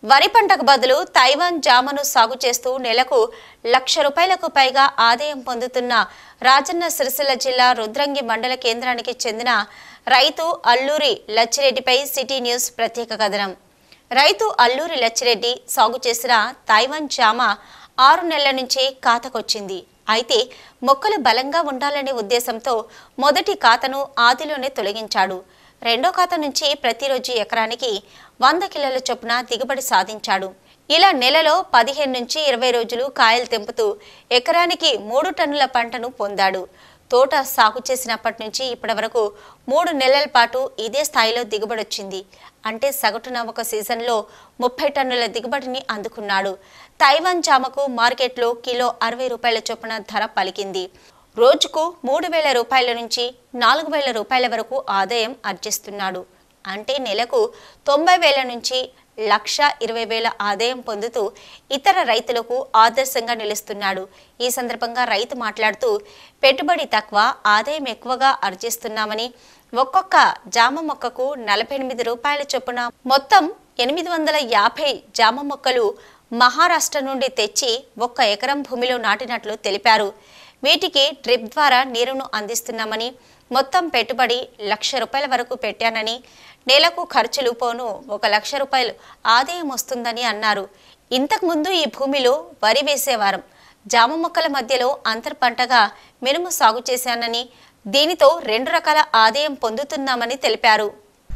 వరి పంటకు బదులు తైవాన్ జామను సాగు చేస్తూ నెలకు లక్ష రూపాయలకు పైగా ఆదాయం పొందుతున్న రాజన్న సిరిసిల్ల జిల్లా రుద్రంగి మండల కేంద్రానికి చెందిన రైతు అల్లూరి లచ్చిరెడ్డిపై సిటీ న్యూస్ ప్రత్యేక కథనం రైతు అల్లూరి లచ్చిరెడ్డి సాగు చేసిన తైవాన్ జామ ఆరు నెలల నుంచి ఖాతకొచ్చింది అయితే మొక్కలు బలంగా ఉండాలనే ఉద్దేశంతో మొదటి ఖాతను ఆదిలోనే తొలగించాడు రెండో ఖాతా నుంచి ప్రతిరోజు ఎకరానికి వంద కిలోల చొప్పున దిగుబడి సాధించాడు ఇలా నెలలో పదిహేను నుంచి ఇరవై రోజులు కాయలు తెంపుతూ ఎకరానికి మూడు టన్నుల పంటను పొందాడు తోట సాగు చేసినప్పటి నుంచి ఇప్పటి వరకు మూడు నెలల పాటు ఇదే స్థాయిలో దిగుబడి వచ్చింది అంటే సగటున ఒక సీజన్లో ముప్పై టన్నుల దిగుబడిని అందుకున్నాడు తైవాన్ జామకు మార్కెట్లో కిలో అరవై రూపాయల చొప్పున ధర పలికింది రోజుకు మూడు వేల రూపాయల నుంచి నాలుగు వేల రూపాయల వరకు ఆదాయం ఆర్జిస్తున్నాడు అంటే నెలకు తొంభై వేల నుంచి లక్ష ఇరవై వేల ఆదాయం పొందుతూ ఇతర రైతులకు ఆదర్శంగా నిలుస్తున్నాడు ఈ సందర్భంగా రైతు మాట్లాడుతూ పెట్టుబడి తక్కువ ఆదాయం ఎక్కువగా ఆర్జిస్తున్నామని ఒక్కొక్క జామ మొక్కకు నలభై ఎనిమిది రూపాయల చొప్పున మొత్తం ఎనిమిది వందల యాభై జామ మొక్కలు మహారాష్ట్ర నుండి తెచ్చి ఒక్క ఎకరం భూమిలో నాటినట్లు తెలిపారు వీటికి డ్రిప్ ద్వారా నీరును అందిస్తున్నామని మొత్తం పెట్టుబడి లక్ష రూపాయల వరకు పెట్టానని నెలకు ఖర్చులు పోను ఒక లక్ష రూపాయలు ఆదాయం వస్తుందని అన్నారు ఇంతకుముందు ఈ భూమిలో వరి వేసేవారం జామ మొక్కల మధ్యలో అంతర్ పంటగా మినుము సాగు చేశానని దీనితో రెండు రకాల ఆదాయం పొందుతున్నామని తెలిపారు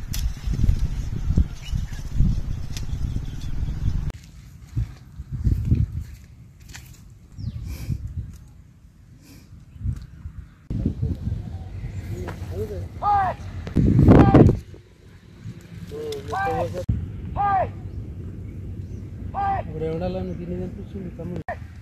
ఇప్పుడు ఎవడాలని తిని కనిపిస్తుంది తమ్ముడు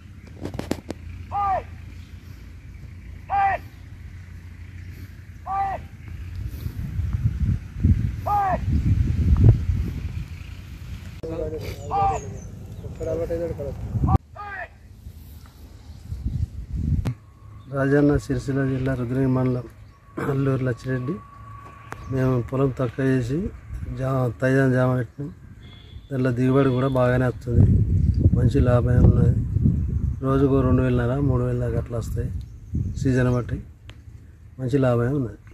రాజన్న సిరిసిల్ల జిల్లా రుద్రంగి మండలం అల్లూరు లచ్చిరెడ్డి మేము పొలం తక్కువ చేసి జామ తైజాన్ జామ పెట్టినాం దాంట్లో దిగుబడి కూడా బాగానే వస్తుంది మంచి లాభం ఉన్నది రోజుకు రెండు వేలన్నర మూడు వేల దాకా అట్లా వస్తాయి సీజన్ బట్టి మంచి లాభమే ఉన్నది